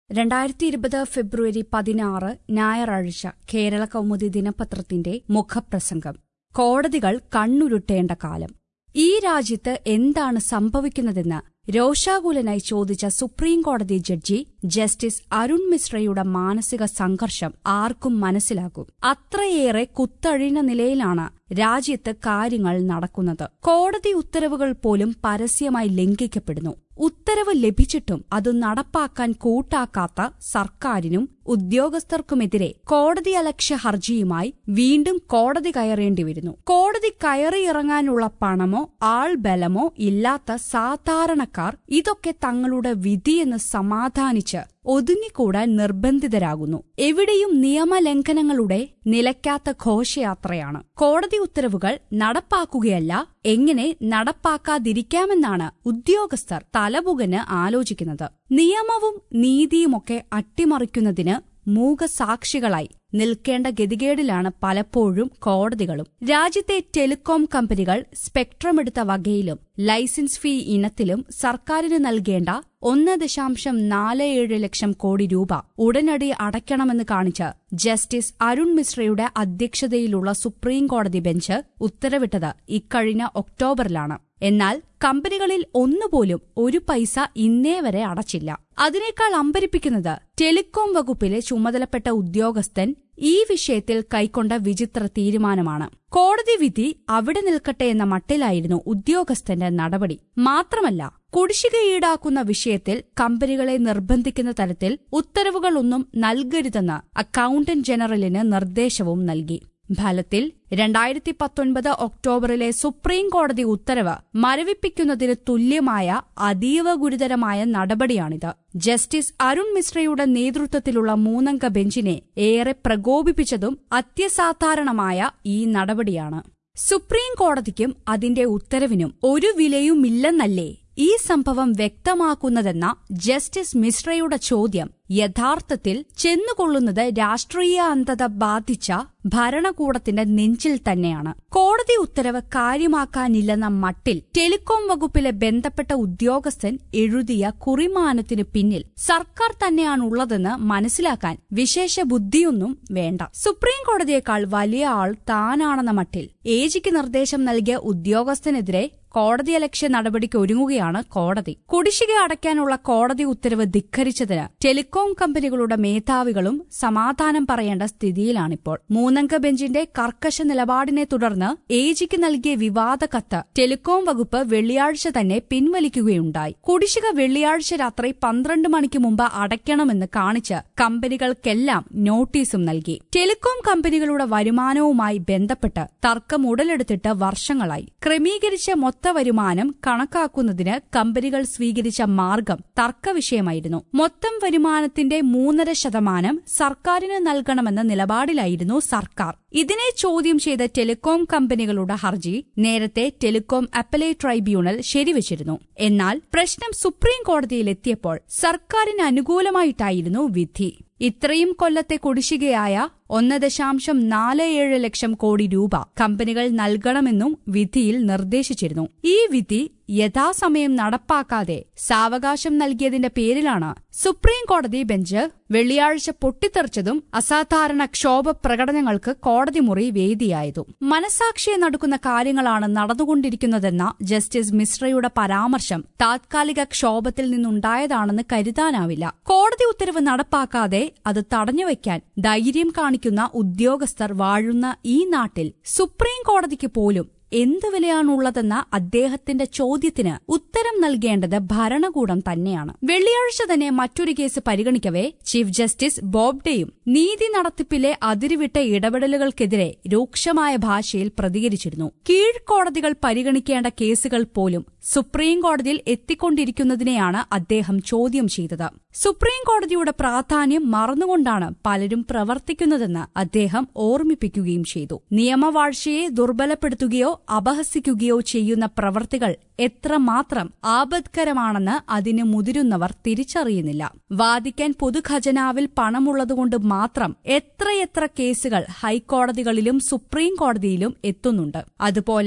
രണ്ടായിരത്തി ഇരുപത് ഫെബ്രുവരി പതിനാറ് ഞായറാഴ്ച കേരള കൗമുദി ദിനപത്രത്തിന്റെ മുഖപ്രസംഗം കോടതികൾ കണ്ണുരുട്ടേണ്ട കാലം ഈ രാജ്യത്ത് എന്താണ് സംഭവിക്കുന്നതെന്ന് രോഷാകുലനായി ചോദിച്ച സുപ്രീം കോടതി ജഡ്ജി ജസ്റ്റിസ് അരുൺ മിശ്രയുടെ മാനസിക സംഘർഷം ആർക്കും മനസ്സിലാകും അത്രയേറെ കുത്തഴിഞ്ഞ നിലയിലാണ് രാജ്യത്ത് കാര്യങ്ങൾ നടക്കുന്നത് കോടതി ഉത്തരവുകൾ പോലും പരസ്യമായി ലംഘിക്കപ്പെടുന്നു ഉത്തരവ് ലഭിച്ചിട്ടും അത് നടപ്പാക്കാൻ കൂട്ടാക്കാത്ത സർക്കാരിനും ഉദ്യോഗസ്ഥർക്കുമെതിരെ കോടതിയലക്ഷ്യ ഹർജിയുമായി വീണ്ടും കോടതി കയറേണ്ടി വരുന്നു കോടതി കയറിയിറങ്ങാനുള്ള പണമോ ആൾബലമോ ഇല്ലാത്ത സാധാരണക്കാർ ഇതൊക്കെ തങ്ങളുടെ വിധിയെന്ന് സമാധാനിച്ച് ഒതുങ്ങിക്കൂടാൻ നിർബന്ധിതരാകുന്നു എവിടെയും നിയമലംഘനങ്ങളുടെ നിലയ്ക്കാത്ത ഘോഷയാത്രയാണ് കോടതി ഉത്തരവുകൾ നടപ്പാക്കുകയല്ല എങ്ങനെ നടപ്പാക്കാതിരിക്കാമെന്നാണ് ഉദ്യോഗസ്ഥർ തലപുകന് ആലോചിക്കുന്നത് നിയമവും നീതിയുമൊക്കെ അട്ടിമറിക്കുന്നതിന് മൂകസാക്ഷികളായി നിൽക്കേണ്ട ഗതികേടിലാണ് പലപ്പോഴും കോടതികളും രാജ്യത്തെ ടെലികോം കമ്പനികൾ സ്പെക്ട്രം എടുത്ത വകയിലും ലൈസൻസ് ഫീ ഇനത്തിലും സർക്കാരിന് നൽകേണ്ട ഒന്ന് ദശാംശം നാല് ഏഴ് ലക്ഷം കോടി രൂപ ഉടനടി അടയ്ക്കണമെന്ന് കാണിച്ച് ജസ്റ്റിസ് അരുൺ മിശ്രയുടെ അധ്യക്ഷതയിലുള്ള സുപ്രീം കോടതി ബെഞ്ച് ഉത്തരവിട്ടത് ഇക്കഴിഞ്ഞ ഒക്ടോബറിലാണ് എന്നാൽ കമ്പനികളിൽ ഒന്നുപോലും ഒരു പൈസ ഇന്നേ വരെ അടച്ചില്ല അതിനേക്കാൾ അമ്പരിപ്പിക്കുന്നത് ടെലികോം വകുപ്പിലെ ചുമതലപ്പെട്ട ഉദ്യോഗസ്ഥൻ ഈ വിഷയത്തിൽ കൈക്കൊണ്ട വിചിത്ര തീരുമാനമാണ് കോടതി വിധി അവിടെ നിൽക്കട്ടെ എന്ന മട്ടിലായിരുന്നു ഉദ്യോഗസ്ഥന്റെ നടപടി മാത്രമല്ല കുടിശ്ശിക ഈടാക്കുന്ന വിഷയത്തിൽ കമ്പനികളെ നിർബന്ധിക്കുന്ന തരത്തിൽ ഉത്തരവുകളൊന്നും നൽകരുതെന്ന് അക്കൌണ്ടന്റ് ജനറലിന് നിർദ്ദേശവും നൽകി ഫലത്തിൽ രണ്ടായിരത്തി പത്തൊൻപത് ഒക്ടോബറിലെ സുപ്രീം കോടതി ഉത്തരവ് മരവിപ്പിക്കുന്നതിന് തുല്യമായ അതീവ ഗുരുതരമായ നടപടിയാണിത് ജസ്റ്റിസ് അരുൺ മിശ്രയുടെ നേതൃത്വത്തിലുള്ള മൂന്നംഗ ബെഞ്ചിനെ ഏറെ പ്രകോപിപ്പിച്ചതും അത്യസാധാരണമായ ഈ നടപടിയാണ് സുപ്രീം കോടതിക്കും അതിന്റെ ഉത്തരവിനും ഒരു വിലയുമില്ലെന്നല്ലേ ഈ സംഭവം വ്യക്തമാക്കുന്നതെന്ന ജസ്റ്റിസ് മിശ്രയുടെ ചോദ്യം യഥാർത്ഥത്തിൽ ചെന്നുകൊള്ളുന്നത് രാഷ്ട്രീയ അന്ധത ബാധിച്ച ഭരണകൂടത്തിന്റെ നെഞ്ചിൽ തന്നെയാണ് കോടതി ഉത്തരവ് കാര്യമാക്കാനില്ലെന്ന മട്ടിൽ ടെലികോം വകുപ്പിലെ ബന്ധപ്പെട്ട ഉദ്യോഗസ്ഥൻ എഴുതിയ കുറിമാനത്തിനു പിന്നിൽ സർക്കാർ തന്നെയാണുള്ളതെന്ന് മനസ്സിലാക്കാൻ വിശേഷ ബുദ്ധിയൊന്നും വേണ്ട സുപ്രീം കോടതിയേക്കാൾ വലിയ ആൾ താനാണെന്ന മട്ടിൽ ഏജിക്ക് നിർദ്ദേശം നൽകിയ ഉദ്യോഗസ്ഥനെതിരെ കോടതിയലക്ഷ്യ നടപടിക്ക് ഒരുങ്ങുകയാണ് കോടതി കുടിശ്ശിക അടയ്ക്കാനുള്ള കോടതി ഉത്തരവ് ധിഖരിച്ചതിന് ടെലികോം കമ്പനികളുടെ മേധാവികളും സമാധാനം പറയേണ്ട സ്ഥിതിയിലാണിപ്പോൾ മൂന്നംഗ ബെഞ്ചിന്റെ കർക്കശ നിലപാടിനെ തുടർന്ന് ഏജിക്ക് നൽകിയ വിവാദ കത്ത് ടെലികോം വകുപ്പ് വെള്ളിയാഴ്ച തന്നെ പിൻവലിക്കുകയുണ്ടായി കുടിശ്ശിക വെള്ളിയാഴ്ച രാത്രി പന്ത്രണ്ട് മണിക്ക് മുമ്പ് അടയ്ക്കണമെന്ന് കാണിച്ച് കമ്പനികൾക്കെല്ലാം നോട്ടീസും നൽകി ടെലികോം കമ്പനികളുടെ വരുമാനവുമായി ബന്ധപ്പെട്ട് തർക്കം ഉടലെടുത്തിട്ട് വർഷങ്ങളായി ക്രമീകരിച്ച മൊത്ത വരുമാനം കണക്കാക്കുന്നതിന് കമ്പനികൾ സ്വീകരിച്ച മാർഗം തർക്കവിഷയമായിരുന്നു മൊത്തം വരുമാനത്തിന്റെ മൂന്നര ശതമാനം സർക്കാരിന് നൽകണമെന്ന നിലപാടിലായിരുന്നു സർക്കാർ ഇതിനെ ചോദ്യം ചെയ്ത ടെലികോം കമ്പനികളുടെ ഹർജി നേരത്തെ ടെലികോം അപ്പലേറ്റ് ട്രൈബ്യൂണൽ ശരിവച്ചിരുന്നു എന്നാൽ പ്രശ്നം സുപ്രീം കോടതിയിലെത്തിയപ്പോൾ സർക്കാരിന് അനുകൂലമായിട്ടായിരുന്നു വിധി ഇത്രയും കൊല്ലത്തെ കുടിശ്ശികയായ ഒന്ന് ദശാംശം നാല് ഏഴ് ലക്ഷം കോടി രൂപ കമ്പനികൾ നൽകണമെന്നും വിധിയിൽ നിർദ്ദേശിച്ചിരുന്നു ഈ വിധി യഥാസമയം നടപ്പാക്കാതെ സാവകാശം നൽകിയതിന്റെ പേരിലാണ് സുപ്രീം കോടതി ബെഞ്ച് വെള്ളിയാഴ്ച പൊട്ടിത്തെറിച്ചതും അസാധാരണ ക്ഷോഭ പ്രകടനങ്ങൾക്ക് കോടതി മുറി വേദിയായതും മനസാക്ഷിയെ നടക്കുന്ന കാര്യങ്ങളാണ് നടന്നുകൊണ്ടിരിക്കുന്നതെന്ന ജസ്റ്റിസ് മിശ്രയുടെ പരാമർശം താത്കാലിക ക്ഷോഭത്തിൽ നിന്നുണ്ടായതാണെന്ന് കരുതാനാവില്ല കോടതി ഉത്തരവ് നടപ്പാക്കാതെ അത് തടഞ്ഞുവയ്ക്കാൻ ധൈര്യം കാണിക്കുന്ന ഉദ്യോഗസ്ഥർ വാഴുന്ന ഈ നാട്ടിൽ സുപ്രീം കോടതിക്ക് പോലും എന്ത് വിലയാണുള്ളതെന്ന അദ്ദേഹത്തിന്റെ ചോദ്യത്തിന് ഉത്തരം നൽകേണ്ടത് ഭരണകൂടം തന്നെയാണ് വെള്ളിയാഴ്ച തന്നെ മറ്റൊരു കേസ് പരിഗണിക്കവേ ചീഫ് ജസ്റ്റിസ് ബോബ്ഡെയും നീതി നടത്തിപ്പിലെ അതിരുവിട്ട ഇടപെടലുകൾക്കെതിരെ രൂക്ഷമായ ഭാഷയിൽ പ്രതികരിച്ചിരുന്നു കീഴ്ക്കോടതികൾ പരിഗണിക്കേണ്ട കേസുകൾ പോലും സുപ്രീം കോടതിയിൽ എത്തിക്കൊണ്ടിരിക്കുന്നതിനെയാണ് അദ്ദേഹം ചോദ്യം ചെയ്തത് സുപ്രീം കോടതിയുടെ പ്രാധാന്യം മറന്നുകൊണ്ടാണ് പലരും പ്രവർത്തിക്കുന്നതെന്ന് അദ്ദേഹം ഓർമ്മിപ്പിക്കുകയും ചെയ്തു നിയമവാഴ്ചയെ ദുർബലപ്പെടുത്തുകയോ അപഹസിക്കുകയോ ചെയ്യുന്ന പ്രവർത്തികൾ എത്രമാത്രം ആപത്കരമാണെന്ന് അതിന് മുതിരുന്നവർ തിരിച്ചറിയുന്നില്ല വാദിക്കാൻ പൊതുഖജനാവിൽ പണമുള്ളതുകൊണ്ട് മാത്രം എത്രയെത്ര കേസുകൾ ഹൈക്കോടതികളിലും സുപ്രീം കോടതിയിലും എത്തുന്നുണ്ട് അതുപോലെ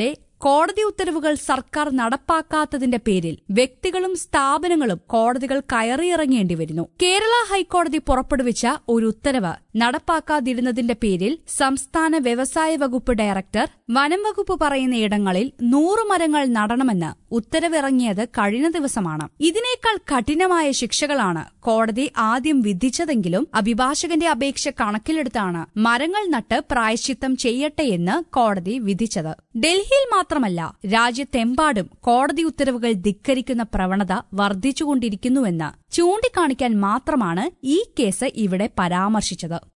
കോടതി ഉത്തരവുകൾ സർക്കാർ നടപ്പാക്കാത്തതിന്റെ പേരിൽ വ്യക്തികളും സ്ഥാപനങ്ങളും കോടതികൾ കയറിയിറങ്ങേണ്ടി വരുന്നു കേരള ഹൈക്കോടതി പുറപ്പെടുവിച്ച ഒരു ഉത്തരവ് നടപ്പാക്കാതിരുന്നതിന്റെ പേരിൽ സംസ്ഥാന വ്യവസായ വകുപ്പ് ഡയറക്ടർ വനം വകുപ്പ് പറയുന്ന ഇടങ്ങളിൽ നൂറ് മരങ്ങൾ നടണമെന്ന് ഉത്തരവിറങ്ങിയത് കഴിഞ്ഞ ദിവസമാണ് ഇതിനേക്കാൾ കഠിനമായ ശിക്ഷകളാണ് കോടതി ആദ്യം വിധിച്ചതെങ്കിലും അഭിഭാഷകന്റെ അപേക്ഷ കണക്കിലെടുത്താണ് മരങ്ങൾ നട്ട് പ്രായശ്ചിത്തം ചെയ്യട്ടെയെന്ന് കോടതി വിധിച്ചത് ഡൽഹിയിൽ മാത്രമല്ല രാജ്യത്തെമ്പാടും കോടതി ഉത്തരവുകൾ ധിക്കരിക്കുന്ന പ്രവണത വർദ്ധിച്ചുകൊണ്ടിരിക്കുന്നുവെന്ന് ചൂണ്ടിക്കാണിക്കാൻ മാത്രമാണ് ഈ കേസ് ഇവിടെ പരാമർശിച്ചത്